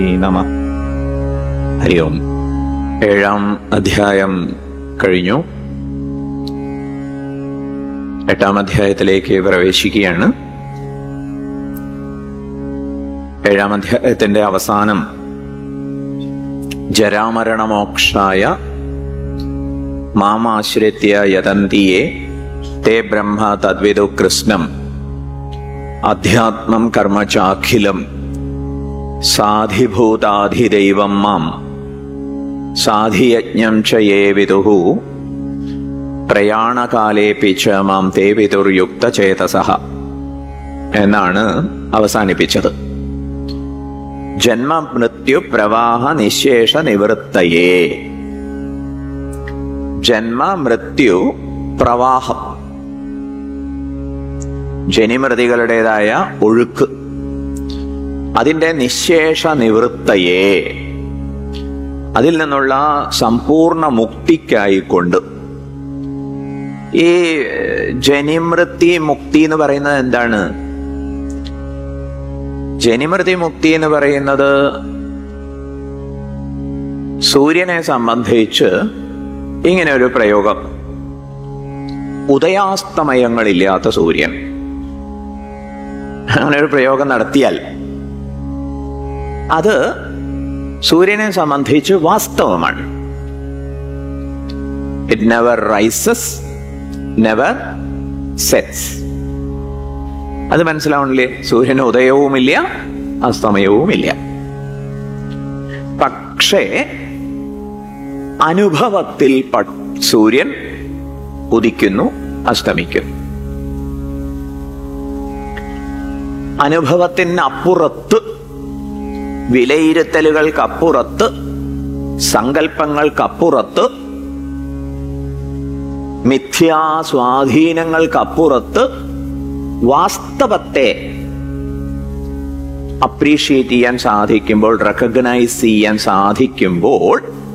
നമ ഹരി ഓം ഏഴാം അധ്യായം കഴിഞ്ഞു എട്ടാം അധ്യായത്തിലേക്ക് പ്രവേശിക്കുകയാണ് ഏഴാം അധ്യായത്തിന്റെ അവസാനം ജരാമരണമോക്ഷായ മാമാശ്രിത്യ യതന്തിയെ തേ ബ്രഹ്മ തദ്വിദു കൃഷ്ണം അധ്യാത്മം കർമ്മ ചാഖിലം സാധിഭൂതാധിദൈവം മാം സാധിയജ്ഞം ച യേ വിദുഹു പ്രയാണകാലേപ്പി ച മാം തേ വിദുർയുക്ത ചേതസഹ എന്നാണ് അവസാനിപ്പിച്ചത് ജന്മമൃത്യു പ്രവാഹ നിശേഷ നിവൃത്തയേ ജന്മ മൃത്യു പ്രവാഹം ജനിമൃതികളുടേതായ ഒഴുക്ക് അതിന്റെ നിശേഷ നിവൃത്തയെ അതിൽ നിന്നുള്ള സമ്പൂർണ്ണ മുക്തിക്കായിക്കൊണ്ട് ഈ ജനിമൃത്തി മുക്തി എന്ന് പറയുന്നത് എന്താണ് ജനിമൃതി മുക്തി എന്ന് പറയുന്നത് സൂര്യനെ സംബന്ധിച്ച് ഇങ്ങനെ ഒരു പ്രയോഗം ഉദയാസ്തമയങ്ങളില്ലാത്ത സൂര്യൻ അങ്ങനെ ഒരു പ്രയോഗം നടത്തിയാൽ അത് സൂര്യനെ സംബന്ധിച്ച് വാസ്തവമാണ് it never rises never sets അത് മനസ്സിലാവണില്ലേ സൂര്യന് ഉദയവുമില്ല അസ്തമയവുമില്ല പക്ഷേ അനുഭവത്തിൽ പ- സൂര്യൻ ഉദിക്കുന്നു അസ്തമിക്കുന്നു അനുഭവത്തിനപ്പുറത്ത് വിലയിരുത്തലുകൾക്കപ്പുറത്ത് സങ്കല്പങ്ങൾക്കപ്പുറത്ത് മിഥ്യാസ്വാധീനങ്ങൾക്കപ്പുറത്ത് വാസ്തവത്തെ അപ്രീഷിയേറ്റ് ചെയ്യാൻ സാധിക്കുമ്പോൾ റെക്കഗ്നൈസ് ചെയ്യാൻ സാധിക്കുമ്പോൾ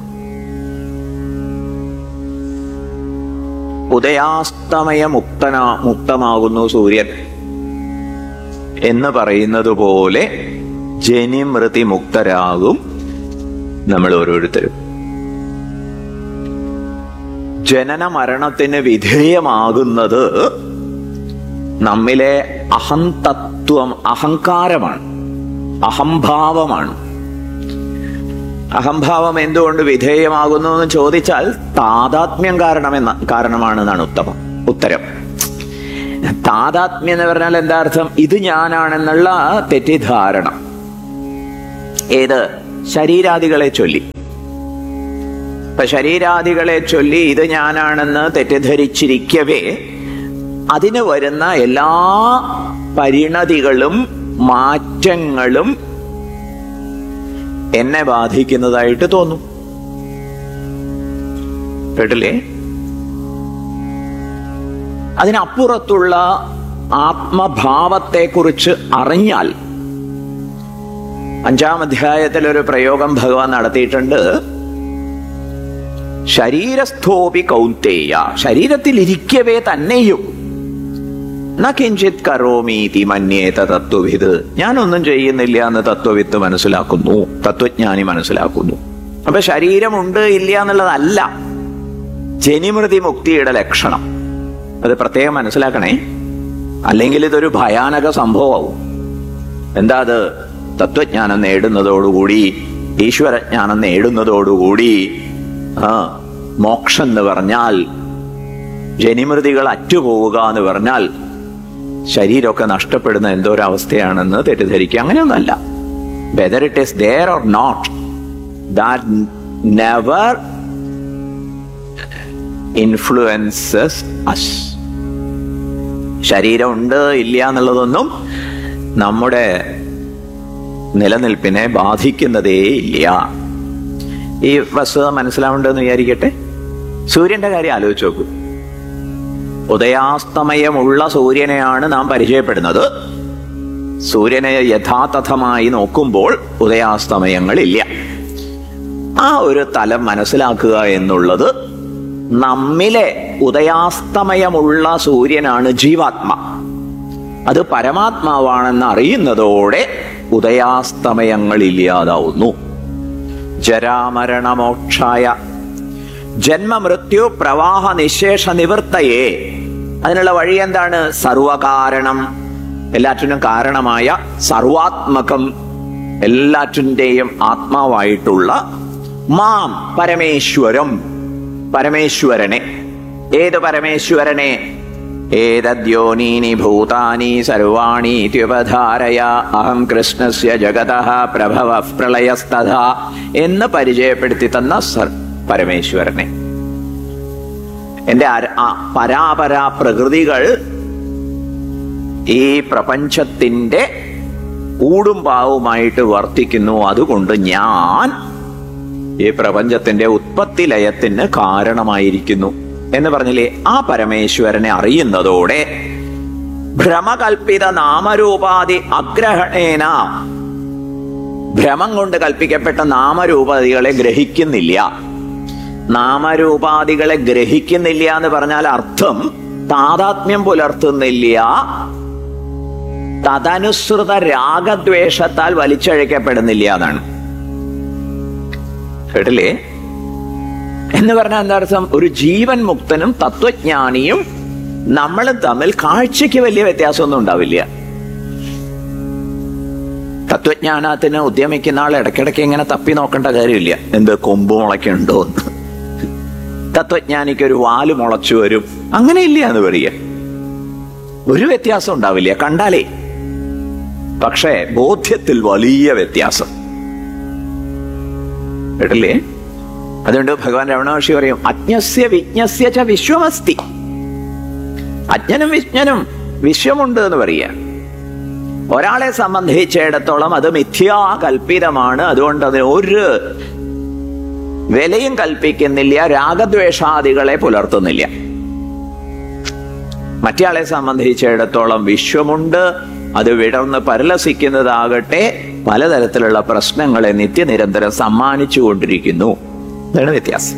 ഉദയാസ്തമയ മുക്തന മുക്തമാകുന്നു സൂര്യൻ എന്ന് പറയുന്നത് പോലെ ജനിമൃതി മുക്തരാകും നമ്മൾ ഓരോരുത്തരും ജനന മരണത്തിന് വിധേയമാകുന്നത് നമ്മിലെ അഹന്തത്വം അഹങ്കാരമാണ് അഹംഭാവമാണ് അഹംഭാവം എന്തുകൊണ്ട് വിധേയമാകുന്നു എന്ന് ചോദിച്ചാൽ താതാത്മ്യം കാരണമെന്ന കാരണമാണെന്നാണ് ഉത്തമം ഉത്തരം താതാത്മ്യം എന്ന് പറഞ്ഞാൽ എന്താ അർത്ഥം ഇത് ഞാനാണെന്നുള്ള തെറ്റിദ്ധാരണ ഏത് ശരീരാദികളെ ചൊല്ലി ഇപ്പൊ ശരീരാദികളെ ചൊല്ലി ഇത് ഞാനാണെന്ന് തെറ്റിദ്ധരിച്ചിരിക്കവേ അതിന് വരുന്ന എല്ലാ പരിണതികളും മാറ്റങ്ങളും എന്നെ ബാധിക്കുന്നതായിട്ട് തോന്നും കേട്ടില്ലേ അതിനപ്പുറത്തുള്ള ആത്മഭാവത്തെക്കുറിച്ച് അറിഞ്ഞാൽ അഞ്ചാം അധ്യായത്തിൽ ഒരു പ്രയോഗം ഭഗവാൻ നടത്തിയിട്ടുണ്ട് ശരീരസ്ഥോപി കൗന്തേയ ശരീരത്തിൽ ഇരിക്കവേ തന്നെയും ന കിഞ്ചിത് കറോമീതി മന്യേത തത്വവിത് ഞാനൊന്നും ചെയ്യുന്നില്ല എന്ന് തത്വവിത്ത് മനസ്സിലാക്കുന്നു തത്വജ്ഞാനി മനസ്സിലാക്കുന്നു അപ്പൊ ശരീരമുണ്ട് ഇല്ല എന്നുള്ളതല്ല ജനിമൃതി മുക്തിയുടെ ലക്ഷണം അത് പ്രത്യേകം മനസ്സിലാക്കണേ അല്ലെങ്കിൽ ഇതൊരു ഭയാനക സംഭവമാവും എന്താ അത് തത്വജ്ഞാനം നേടുന്നതോടുകൂടി ഈശ്വരജ്ഞാനം നേടുന്നതോടുകൂടി ആ മോക്ഷം എന്ന് പറഞ്ഞാൽ ജനിമൃതികൾ അറ്റുപോവുക എന്ന് പറഞ്ഞാൽ ശരീരമൊക്കെ നഷ്ടപ്പെടുന്ന എന്തോ ഒരു അവസ്ഥയാണെന്ന് തെറ്റിദ്ധരിക്കുക അങ്ങനെയൊന്നല്ല whether it is there or not that never influences us ശരീരമുണ്ട് ഇല്ല എന്നുള്ളതൊന്നും നമ്മുടെ നിലനിൽപ്പിനെ ബാധിക്കുന്നതേ ഇല്ല ഈ വസ്തുത മനസ്സിലാവേണ്ടതെന്ന് വിചാരിക്കട്ടെ സൂര്യന്റെ കാര്യം ആലോചിച്ച് നോക്കൂ ഉദയാസ്തമയമുള്ള സൂര്യനെയാണ് നാം പരിചയപ്പെടുന്നത് സൂര്യനെ യഥാതഥമായി നോക്കുമ്പോൾ ഉദയാസ്തമയങ്ങളില്ല ആ ഒരു തലം മനസ്സിലാക്കുക എന്നുള്ളത് നമ്മിലെ ഉദയാസ്തമയമുള്ള സൂര്യനാണ് ജീവാത്മ അത് പരമാത്മാവാണെന്ന് അറിയുന്നതോടെ ഉദയാസ്തമയങ്ങൾ ഇല്ലാതാവുന്നു ജരാമരണമോക്ഷായ ജന്മമൃത്യു പ്രവാഹ നിശേഷ നിവൃത്തയെ അതിനുള്ള വഴി എന്താണ് സർവകാരണം എല്ലാറ്റിനും കാരണമായ സർവാത്മകം എല്ലാറ്റിൻ്റെയും ആത്മാവായിട്ടുള്ള മാം പരമേശ്വരം പരമേശ്വരനെ ഏത് പരമേശ്വരനെ ഏതദ്യോനീനി ഭൂതാനി സർവാണി ഇത്യുപധാരയ അഹം കൃഷ്ണസ്യ ജഗത പ്രഭവ പ്രളയസ്തഥ എന്ന് പരിചയപ്പെടുത്തി തന്ന സർ പരമേശ്വരനെ എന്റെ അര- ആ പരാപരാ പ്രകൃതികൾ ഈ പ്രപഞ്ചത്തിന്റെ ഊടും പാവുമായിട്ട് വർത്തിക്കുന്നു അതുകൊണ്ട് ഞാൻ ഈ പ്രപഞ്ചത്തിന്റെ ഉത്പത്തി ലയത്തിന് കാരണമായിരിക്കുന്നു എന്ന് പറഞ്ഞില്ലേ ആ പരമേശ്വരനെ അറിയുന്നതോടെ ഭ്രമകൽപ്പിത നാമരൂപാതി അഗ്രഹണേന ഭ്രമം കൊണ്ട് കൽപ്പിക്കപ്പെട്ട നാമരൂപാദികളെ ഗ്രഹിക്കുന്നില്ല നാമരൂപാദികളെ ഗ്രഹിക്കുന്നില്ല എന്ന് പറഞ്ഞാൽ അർത്ഥം താതാത്മ്യം പുലർത്തുന്നില്ല തദനുസൃത രാഗദ്വേഷത്താൽ വലിച്ചഴക്കപ്പെടുന്നില്ല എന്നാണ് കേട്ടില്ലേ എന്ന് പറഞ്ഞാൽ എന്താ അർത്ഥം ഒരു ജീവൻ മുക്തനും തത്വജ്ഞാനിയും നമ്മളും തമ്മിൽ കാഴ്ചയ്ക്ക് വലിയ വ്യത്യാസമൊന്നും ഉണ്ടാവില്ല തത്വജ്ഞാനത്തിന് ഉദ്യമിക്കുന്ന ആൾ ഇടയ്ക്കിടയ്ക്ക് ഇങ്ങനെ തപ്പി നോക്കേണ്ട കാര്യമില്ല എന്ത് കൊമ്പ് മുളയ്ക്കുണ്ടോ എന്ന് തത്വജ്ഞാനിക്ക് ഒരു വാല് മുളച്ചു വരും അങ്ങനെയില്ല എന്ന് പറയുക ഒരു വ്യത്യാസം ഉണ്ടാവില്ല കണ്ടാലേ പക്ഷേ ബോധ്യത്തിൽ വലിയ വ്യത്യാസം കേട്ടില്ലേ അതുകൊണ്ട് ഭഗവാൻ രമണ മഹർഷി പറയും അജ്ഞസ്യ വിജ്ഞസ്യ ച വിശ്വമസ്തി അജ്ഞനും വിജ്ഞനും വിശ്വമുണ്ട് എന്ന് പറയുക ഒരാളെ സംബന്ധിച്ചിടത്തോളം അത് മിഥ്യാകൽപിതമാണ് അതുകൊണ്ട് അതിന് ഒരു വിലയും കൽപ്പിക്കുന്നില്ല രാഗദ്വേഷാദികളെ പുലർത്തുന്നില്ല മറ്റയാളെ സംബന്ധിച്ചിടത്തോളം വിശ്വമുണ്ട് അത് വിടർന്ന് പരിലസിക്കുന്നതാകട്ടെ പലതരത്തിലുള്ള പ്രശ്നങ്ങളെ നിത്യനിരന്തരം സമ്മാനിച്ചു കൊണ്ടിരിക്കുന്നു ഇതാണ് വ്യത്യാസം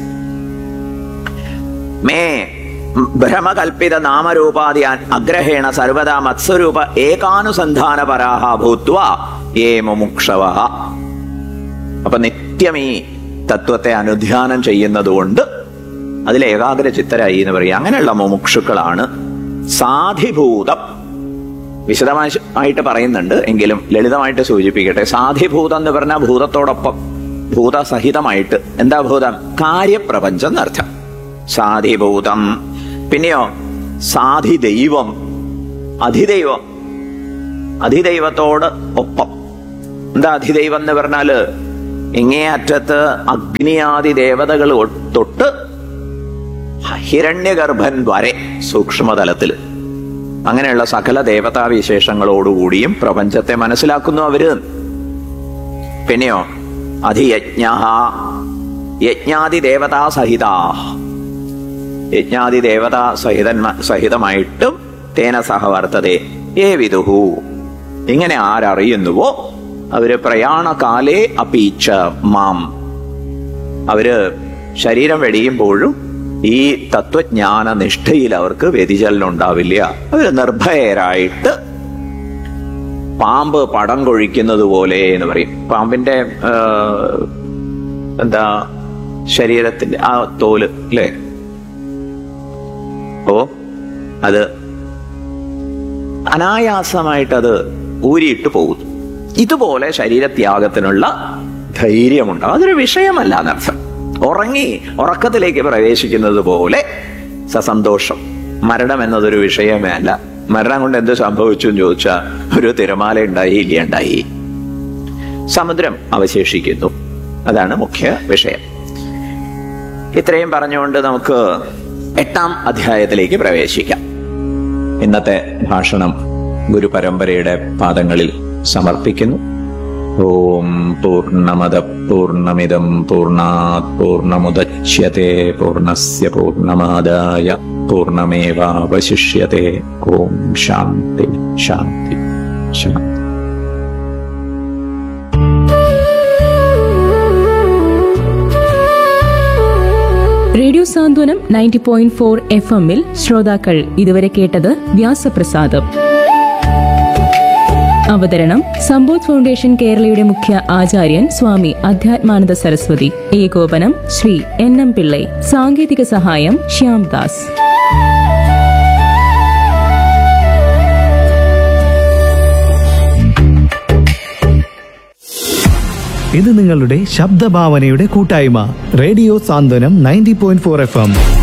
മേ ഭ്രമകൽപ്പിത നാമരൂപാദി അഗ്രഹേണ സർവദാ മത്സ്വരൂപ ഏകാനുസന്ധാനപരാഹ ഭൂത്വ ഏ മുമുക്ഷവ അപ്പൊ നിത്യം ഈ തത്വത്തെ അനുധ്യാനം ചെയ്യുന്നതുകൊണ്ട് അതിൽ ഏകാഗ്ര ചിത്തരായി എന്ന് പറയും അങ്ങനെയുള്ള മുമുക്ഷുക്കളാണ് സാധിഭൂതം വിശദമായി ആയിട്ട് പറയുന്നുണ്ട് എങ്കിലും ലളിതമായിട്ട് സൂചിപ്പിക്കട്ടെ സാധിഭൂതം എന്ന് പറഞ്ഞാൽ ഭൂതത്തോടൊപ്പം ഭൂതസഹിതമായിട്ട് എന്താ ഭൂതം കാര്യപ്രപഞ്ചം എന്നർത്ഥം സാധിഭൂതം പിന്നെയോ സാധിദൈവം അധിദൈവം അധിദൈവത്തോട് ഒപ്പം എന്താ അധിദൈവം എന്ന് പറഞ്ഞാല് ഇങ്ങേ അറ്റത്ത് അഗ്നിയാദി ദേവതകൾ ഒ- തൊട്ട് ഹിരണ്യഗർഭൻ വരെ സൂക്ഷ്മതലത്തിൽ അങ്ങനെയുള്ള സകല ദേവതാ വിശേഷങ്ങളോടുകൂടിയും പ്രപഞ്ചത്തെ മനസ്സിലാക്കുന്നു അവര് പിന്നെയോ അധിയജ്ഞ യജ്ഞാദി ദേവതാ സഹിതാ യജ്ഞാദി ദേവതാ സഹിതന്മ സഹിതമായിട്ടും തേന സഹവർത്തതേ ഏ വിദുഹു ഇങ്ങനെ ആരറിയുന്നുവോ അവര് പ്രയാണകാലേ അപീച്ച മാം അവര് ശരീരം വെടിയുമ്പോഴും ഈ തത്വജ്ഞാന നിഷ്ഠയിൽ അവർക്ക് വ്യതിചലനം ഉണ്ടാവില്ല അവര് നിർഭയരായിട്ട് പാമ്പ് പടം കൊഴിക്കുന്നത് പോലെ എന്ന് പറയും പാമ്പിന്റെ ആ, എന്താ ശരീരത്തിന്റെ ആ തോല് അല്ലേ ഓ അത് അനായാസമായിട്ട് അത് ഊരിയിട്ട് പോകുന്നു ഇതുപോലെ ശരീരത്യാഗത്തിനുള്ള ധൈര്യമുണ്ടാവും അതൊരു വിഷയമല്ല എന്നർത്ഥം ഉറങ്ങി ഉറക്കത്തിലേക്ക് പ്രവേശിക്കുന്നത് പോലെ സസന്തോഷം മരണം എന്നതൊരു വിഷയമേ അല്ല മരണം കൊണ്ട് എന്ത് സംഭവിച്ചു എന്ന് ചോദിച്ചാൽ ഒരു തിരമാല ഉണ്ടായി ഇല്ലയുണ്ടായി സമുദ്രം അവശേഷിക്കുന്നു അതാണ് മുഖ്യ വിഷയം ഇത്രയും പറഞ്ഞുകൊണ്ട് നമുക്ക് എട്ടാം അധ്യായത്തിലേക്ക് പ്രവേശിക്കാം ഇന്നത്തെ ഭാഷണം ഗുരുപരമ്പരയുടെ പാദങ്ങളിൽ സമർപ്പിക്കുന്നു ഓം പൂർണ്ണമത പൂർണ്ണമിദം പൂർണ്ണാത് പൂർണ്ണമുദച്യത്തെ പൂർണ്ണസ്യ പൂർണ്ണമാദായ പൂർണ്ണമേവാവശിഷ്യത്തെ ഓം ശാന്തി ശാന്തി ശാന്തി radio Santhwanam ninety point four F എമ്മിൽ ശ്രോതാക്കൾ ഇതുവരെ കേട്ടത് വ്യാസപ്രസാദം അവതരണം സമ്പോധ് ഫൗണ്ടേഷൻ കേരളയുടെ മുഖ്യ ആചാര്യൻ സ്വാമി അധ്യാത്മാനന്ദ സരസ്വതി ഏകോപനം ശ്രീ എൻ എം പിള്ളൈ സാങ്കേതിക സഹായം ശ്യാം ദാസ് ഇത് നിങ്ങളുടെ ശബ്ദഭാവനയുടെ കൂട്ടായ്മ radio Santhwanam ninety point four F M